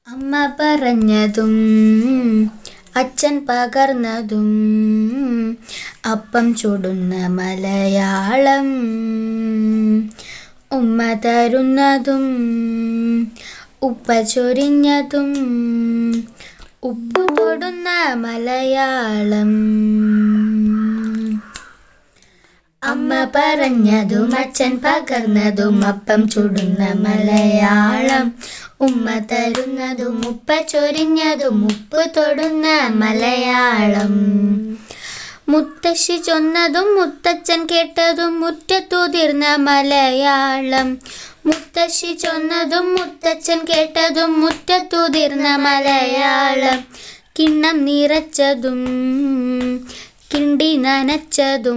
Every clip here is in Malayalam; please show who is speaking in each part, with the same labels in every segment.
Speaker 1: അമ്മ പറഞ്ഞതും അച്ഛൻ പകർന്നതും അപ്പം ചുടുന്ന മലയാളം ഉമ്മ തരുന്നതും ഉപ്പ ചൊരിഞ്ഞതും ഉപ്പു തൊടുന്ന മലയാളം അമ്മ പറഞ്ഞതും അച്ഛൻ പകർന്നതും അപ്പം ചുടുന്ന മലയാളം ഉമ്മ തരുന്നതും ഉപ്പ ചൊരിഞ്ഞതും ഉപ്പ് തൊടുന്ന മലയാളം മുത്തശ്ശി ചൊന്നതും മുത്തച്ഛൻ കേട്ടതും മുറ്റത്തുതിർന്ന മലയാളം മുത്തശ്ശി ചൊന്നതും മുത്തച്ഛൻ കേട്ടതും മുറ്റത്തുതിർന്ന മലയാളം കിണ്ണം നിറച്ചതും കിണ്ടി നനച്ചതും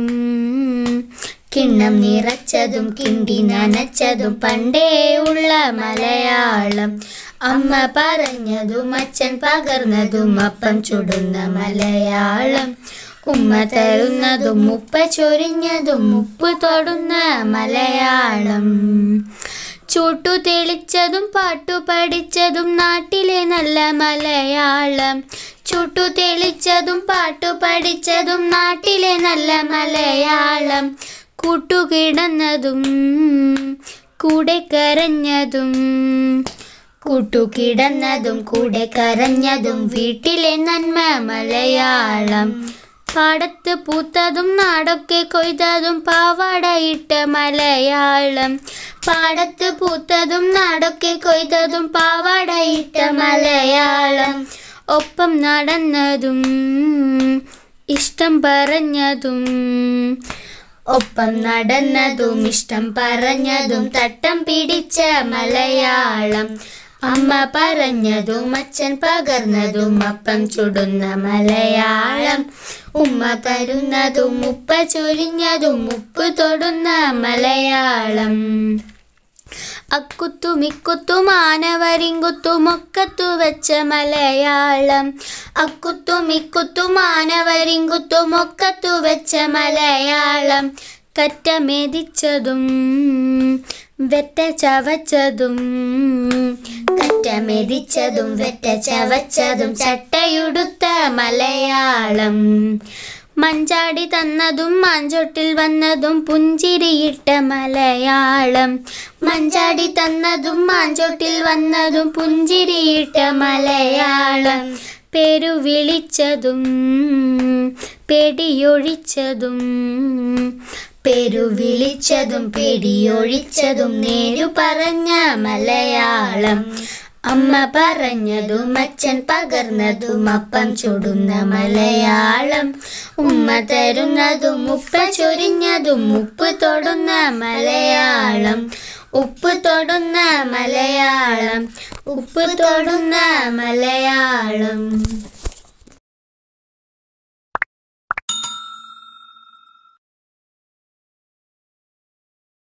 Speaker 1: കിണ്ണം നിറച്ചതും കിണ്ടി നനച്ചതും പണ്ടേ ഉള്ള മലയാളം അമ്മ പറഞ്ഞതും അച്ഛൻ പകർന്നതും അപ്പം ചുടുന്ന മലയാളം ഉമ്മ തരുന്നതും ഉപ്പ ചൊരിഞ്ഞതും ഉപ്പ് തൊടുന്ന മലയാളം ചൂട്ടു തെളിച്ചതും പാട്ടു പഠിച്ചതും നാട്ടിലെ നല്ല മലയാളം ചൂട്ടു തെളിച്ചതും പാട്ടു പഠിച്ചതും നാട്ടിലെ നല്ല മലയാളം കൂട്ടുകിടന്നതും കൂടെ കരഞ്ഞതും കൂട്ടുകിടന്നതും കൂടെ കരഞ്ഞതും വീട്ടിലെ നന്മ മലയാളം പാടത്ത് പൂത്തതും നാടൊക്കെ കൊയ്തതും പാവാടയിട്ട മലയാളം പാടത്ത് പൂത്തതും നാടൊക്കെ കൊയ്തതും പാവാടയിട്ട മലയാളം ഒപ്പം നടന്നതും ഇഷ്ടം പറഞ്ഞതും ഒപ്പം നടന്നതും ഇഷ്ടം പറഞ്ഞതും തട്ടം പിടിച്ച മലയാളം അമ്മ പറഞ്ഞതും അച്ഛൻ പകർന്നതും അപ്പം ചുടുന്ന മലയാളം ഉമ്മ തരുന്നതും ഉപ്പ ചൊരിഞ്ഞതും ഉപ്പ് തൊടുന്ന മലയാളം അക്കുത്തും ഇക്കുത്തും ആനവരിങ്കുത്തും ഒക്കത്തു വെച്ച മലയാളം അക്കുത്തും ഇക്കുത്തും ആനവരിങ്കുത്തും ഒക്കത്തു വെച്ച മലയാളം കറ്റ മെതിച്ചതും വെറ്റ ചവച്ചതും കറ്റ മെതിച്ചതും വെറ്റ ചവച്ചതും ചട്ടയുടുത്ത മലയാളം മഞ്ചാടി തന്നതും മാഞ്ചോട്ടിൽ വന്നതും പുഞ്ചിരിയിട്ട മലയാളം മഞ്ചാടി തന്നതും മാഞ്ചോട്ടിൽ വന്നതും പുഞ്ചിരിയിട്ട മലയാളം പേരു വിളിച്ചതും പേടിയൊഴിച്ചതും പേരു വിളിച്ചതും പേടിയൊഴിച്ചതും നേരു പറഞ്ഞ മലയാളം അമ്മ പറഞ്ഞതും അച്ഛൻ പകർന്നതും അപ്പം ചുടുന്ന മലയാളം ഉമ്മ തരുന്നതും ഉപ്പ ചൊരിഞ്ഞതും ഉപ്പ് തൊടുന്ന മലയാളം ഉപ്പ് തൊടുന്ന മലയാളം ഉപ്പ് തൊടുന്ന മലയാളം